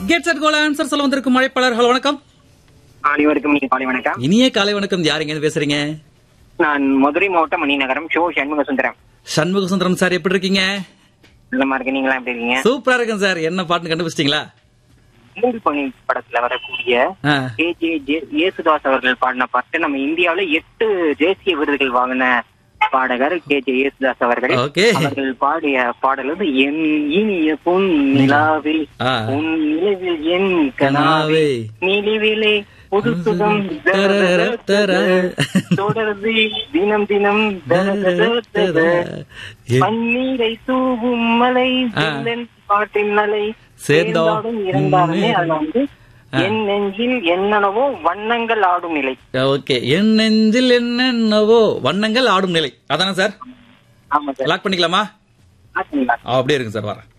Get set கோல் answer சொல்ல வந்திருக்கும் மழைப்பாளர் hello வணக்கம் அனைவருக்கும் நீங்க காலை வணக்கம் இனிய காலை வணக்கம் யாருங்க இருந்து பேசுறீங்க நான் மதுரை மாவட்டம் மணிநகரம் ஷோ சண்முக சுந்தரம் சண்முக சுந்தரம் சார் எப்படி இருக்கீங்க நல்லமா இருக்கு நீங்களா எப்படி இருக்கீங்க சூப்பரா இருக்கேன் சார் என்ன பாட்டுன்னு கண்டுபிடிச்சிட்டீங்களா மூன்று பணி படத்துல வரக்கூடிய ஆ, கே ஜே ஜே- இயேசுதாஸ் அவர்கள் பாடின பாட்டு நம்ம இந்தியாவுல எட்டு தேசிய விருதுகள் வாங்கின பாடகர் கே ஜே இயேசுதாஸ் அவர்கள் Okay. அவர்கள் பாடிய பாடல் வந்து என் இனிய பொன் நிலாவில் ஆ. உன் நிலவில் என் கனாவே. கனாவே நிலவிலே புது சுகம் தரர, தர. தொடர்ந்து தினம் தினம் தர, தர, தர. என் பன்னீரை தூவும் மலை ஆ. வில்லன் பாட்டின் மலை சேர்ந்தோ. சேர்ந்தாலும் இருந்தாலுமே உம். அதுல வந்து ஆ. என் நெஞ்சில் என்னென்னவோ வண்ணங்கள் ஆடும் நிலை ஓகே என் நெஞ்சில் என்னென்னவோ வண்ணங்கள் ஆடும் நிலை அதானே சார் ஆமா சார் லாக் பண்ணிக்கலாமா ஆச்சுங்களா அப்படியே இருக்கு சார் வரேன்